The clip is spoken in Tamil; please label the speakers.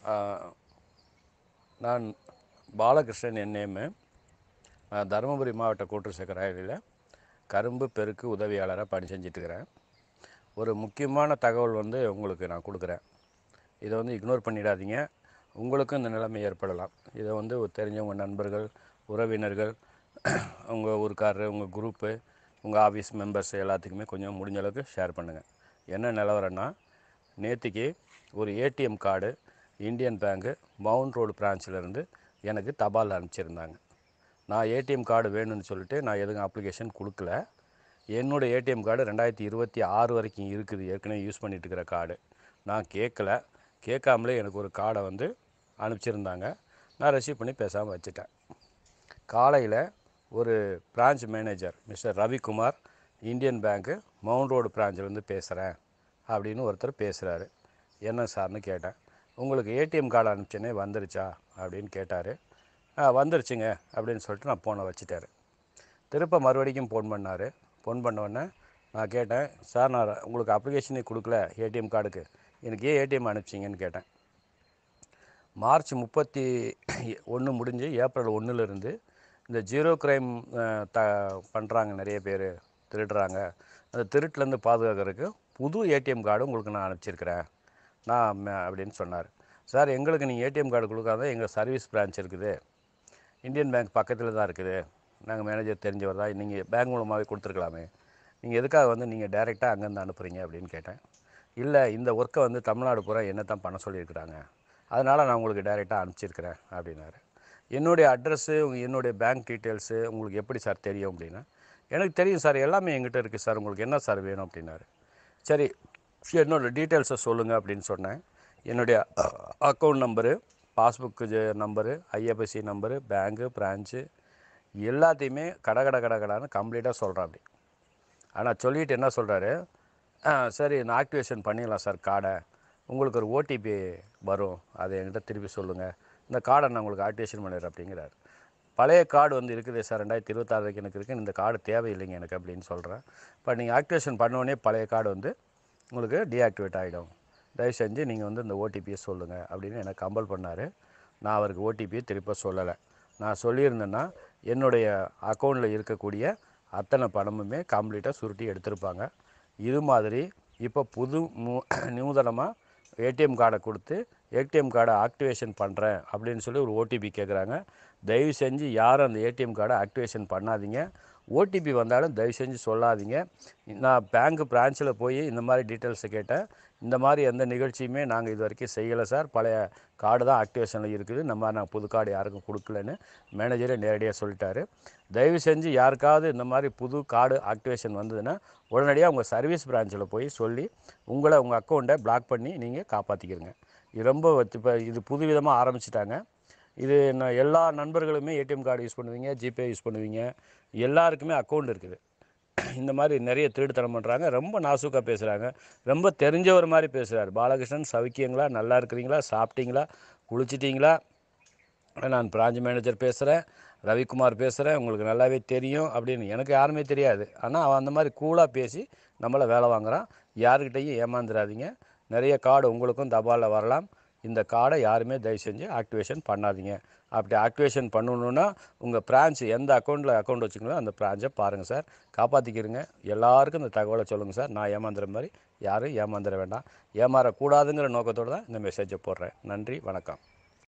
Speaker 1: நான் பாலகிருஷ்ணன் என் நேமு நான் தருமபுரி மாவட்ட கூட்டுறவு சர்க்கரையில் கரும்பு பெருக்கு உதவியாளராக பணி செஞ்சிட்ருக்கிறேன் ஒரு முக்கியமான தகவல் வந்து உங்களுக்கு நான் கொடுக்குறேன் இதை வந்து இக்னோர் பண்ணிடாதீங்க உங்களுக்கும் இந்த நிலைமை ஏற்படலாம் இதை வந்து தெரிஞ்சவங்க நண்பர்கள் உறவினர்கள் உங்கள் ஊருக்காரரு உங்கள் குரூப்பு உங்கள் ஆஃபீஸ் மெம்பர்ஸ் எல்லாத்துக்குமே கொஞ்சம் முடிஞ்ச அளவுக்கு ஷேர் பண்ணுங்கள் என்ன நிலவரம்னா நேற்றுக்கு ஒரு ATM card Indian bank Mount road பிரான்ச்சிலேருந்து எனக்கு தபால் அனுப்பிச்சிருந்தாங்க நான் ஏடிஎம் கார்டு வேணும்னு சொல்லிட்டு நான் எதுவும் அப்ளிகேஷன் கொடுக்கல என்னோடய ஏடிஎம் கார்டு ரெண்டாயிரத்தி இருபத்தி ஆறு வரைக்கும் இருக்குது ஏற்கனவே யூஸ் பண்ணிட்டு இருக்கிற கார்டு நான் கேட்கல கேட்காமலே எனக்கு ஒரு கார்டை வந்து அனுப்பிச்சிருந்தாங்க நான் ரிசீவ் பண்ணி பேசாமல் வச்சுட்டேன் காலையில் ஒரு branch manager mister Ravikumar Indian bank Mount road பிரான்ச்சிலேருந்து பேசுகிறேன் அப்படின்னு ஒருத்தர் பேசுகிறாரு என்ன சார்னு கேட்டேன் உங்களுக்கு ஏடிஎம் கார்டு அனுப்பிச்சேனே வந்துருச்சா அப்படின்னு கேட்டார் ஆ வந்துருச்சுங்க அப்படின்னு சொல்லிட்டு நான் ஃபோனை வச்சுட்டாரு திருப்ப மறுபடிக்கும் ஃபோன் பண்ணார் ஃபோன் பண்ண உடனே நான் கேட்டேன் சார் நான் உங்களுக்கு அப்ளிகேஷனே கொடுக்கல ஏடிஎம் கார்டுக்கு எனக்கு ஏன் ஏடிஎம் அனுப்பிச்சிங்கன்னு கேட்டேன் மார்ச் முப்பத்தி ஒன்று முடிஞ்சு ஏப்ரல் ஒன்றுலேருந்து இந்த ஜீரோ கிரைம் த பண்ணுறாங்க நிறைய பேர் திருடுறாங்க அந்த திருட்டுலேருந்து பாதுகாக்கிறதுக்கு புது ஏடிஎம் கார்டு உங்களுக்கு நான் அனுப்பிச்சிருக்கிறேன் நான் ம- அப்படின்னு சொன்னார் சார் எங்களுக்கு நீங்கள் ஏடிஎம் கார்டு கொடுக்காத எங்கள் சர்வீஸ் பிரான்ச் இருக்குது இந்தியன் பேங்க் பக்கத்தில் தான் இருக்குது நாங்கள் மேனேஜர் தெரிஞ்சவர் தான் நீங்கள் பேங்க் மூலமாகவே கொடுத்துருக்கலாமே நீங்கள் எதுக்காக வந்து நீங்கள் டைரெக்டாக அங்கேருந்து அனுப்புகிறீங்க அப்படின்னு கேட்டேன் இல்லை இந்த ஒர்க்கை வந்து தமிழ்நாடு பூரா என்ன தான் பண்ண சொல்லியிருக்கிறாங்க அதனால் நான் உங்களுக்கு டைரெக்டாக அனுப்பிச்சிருக்கிறேன் அப்படின்னாரு என்னுடைய அட்ரஸ்ஸு என்னுடைய பேங்க் டீட்டெயில்ஸு உங்களுக்கு எப்படி சார் தெரியும் அப்படின்னா எனக்கு தெரியும் சார் எல்லாமே எங்கிட்ட இருக்குது சார் உங்களுக்கு என்ன சார் வேணும் அப்படின்னாரு சரி என்னோடய டீட்டெயில்ஸை சொல்லுங்கள் அப்படின்னு சொன்னேன் என்னுடைய account number passbook number IFSC number bank branch எல்லாத்தையுமே கட கட கட கடான்னு கம்ப்ளீட்டாக சொல்கிறேன் அப்படி ஆனால் சொல்லிட்டு என்ன சொல்கிறாரு சரி நான் ஆக்டிவேஷன் பண்ணிடலாம் சார் கார்டை உங்களுக்கு ஒரு ஓடிபி வரும் அதை என்கிட்ட திருப்பி சொல்லுங்கள் இந்த கார்டை நான் உங்களுக்கு ஆக்டிவேஷன் பண்ணிடுறேன் அப்படிங்கிறாரு பழைய கார்டு வந்து இருக்குது சார் ரெண்டாயிரத்தி இருபத்தாறு வரைக்கும் எனக்கு இருக்குது இந்த கார்டு தேவையில்லைங்க எனக்கு அப்படின்னு சொல்கிறேன் இப்போ நீங்கள் ஆக்டிவேஷன் பண்ணோடனே பழைய கார்டு வந்து உங்களுக்கு டீஆக்டிவேட் ஆகிடும் தயவு செஞ்சு நீங்கள் வந்து இந்த ஓடிபியை சொல்லுங்கள் அப்படின்னு எனக்கு கம்பல் பண்ணார் நான் அவருக்கு ஓடிபியை திருப்ப சொல்லலை நான் சொல்லியிருந்தேன்னா என்னுடைய அக்கௌண்ட்டில் இருக்கக்கூடிய அத்தனை பணமுமே கம்ப்ளீட்டாக சுருட்டி எடுத்திருப்பாங்க இது மாதிரி இப்போ புது மூ நூதனமாக ஏடிஎம் கார்டை கொடுத்து ஏடிஎம் கார்டை ஆக்டிவேஷன் பண்ணுறேன் அப்படின்னு சொல்லி ஒரு ஓடிபி கேட்குறாங்க தயவு செஞ்சு யாரும் அந்த ஏடிஎம் கார்டை ஆக்டிவேஷன் பண்ணாதீங்க ஓடிபி வந்தாலும் தயவு செஞ்சு சொல்லாதீங்க நான் பேங்க் பிரான்ச்சில் போய் இந்த மாதிரி டீட்டெயில்ஸை கேட்டேன் இந்த மாதிரி எந்த நிகழ்ச்சியுமே நாங்கள் இது வரைக்கும் செய்யலை சார் பழைய கார்டு தான் ஆக்டிவேஷனில் இருக்குது நம்ம நான் புது கார்டு யாருக்கும் கொடுக்கலன்னு மேனேஜரே நேரடியாக சொல்லிட்டாரு தயவு செஞ்சு யாருக்காவது இந்த மாதிரி புது கார்டு ஆக்டிவேஷன் வந்ததுன்னா உடனடியாக உங்கள் சர்வீஸ் பிரான்ச்சில் போய் சொல்லி உங்களை உங்கள் அக்கௌண்ட்டை பிளாக் பண்ணி நீங்கள் காப்பாற்றிக்கிறங்க இது ரொம்ப இப்போ இது புது விதமாக ஆரம்பிச்சிட்டாங்க இது நான் எல்லா நண்பர்களுமே ஏடிஎம் கார்டு யூஸ் பண்ணுவீங்க ஜிபே யூஸ் பண்ணுவீங்க எல்லாருக்குமே அக்கௌண்ட் இருக்குது இந்த மாதிரி நிறைய திருட்டுத்தனம் பண்ணுறாங்க ரொம்ப நாசூக்காக பேசுகிறாங்க ரொம்ப தெரிஞ்சவர் மாதிரி பேசுகிறார் பாலகிருஷ்ணன் சவிக்கியங்களா நல்லா இருக்கிறீங்களா சாப்பிட்டீங்களா குளிச்சிட்டிங்களா நான் பிரான்ச் மேனேஜர் பேசுகிறேன் ரவிக்குமார் பேசுகிறேன் உங்களுக்கு நல்லாவே தெரியும் அப்படின்னு எனக்கு யாருமே தெரியாது ஆனால் அவன் அந்த மாதிரி கூலாக பேசி நம்மளை வேலை வாங்குறான் யாருக்கிட்டையும் ஏமாந்துடாதீங்க நிறைய கார்டு உங்களுக்கும் தபாலில் வரலாம் இந்த கார்டை யாருமே தயவு செஞ்சு ஆக்டிவேஷன் பண்ணாதீங்க அப்படி ஆக்டிவேஷன் பண்ணணுன்னா உங்கள் பிரான்ச் எந்த அக்கௌண்ட்டில் அக்கௌண்ட் வச்சுக்கணும் அந்த பிரான்ச்சை பாருங்கள் சார் காப்பாற்றிக்கிறங்க எல்லாருக்கும் இந்த தகவலை சொல்லுங்கள் சார் நான் ஏமாந்துற மாதிரி யாரும் ஏமாந்துட வேண்டாம் ஏமாறக்கூடாதுங்கிற நோக்கத்தோடு தான் இந்த மெசேஜை போடுறேன் நன்றி வணக்கம்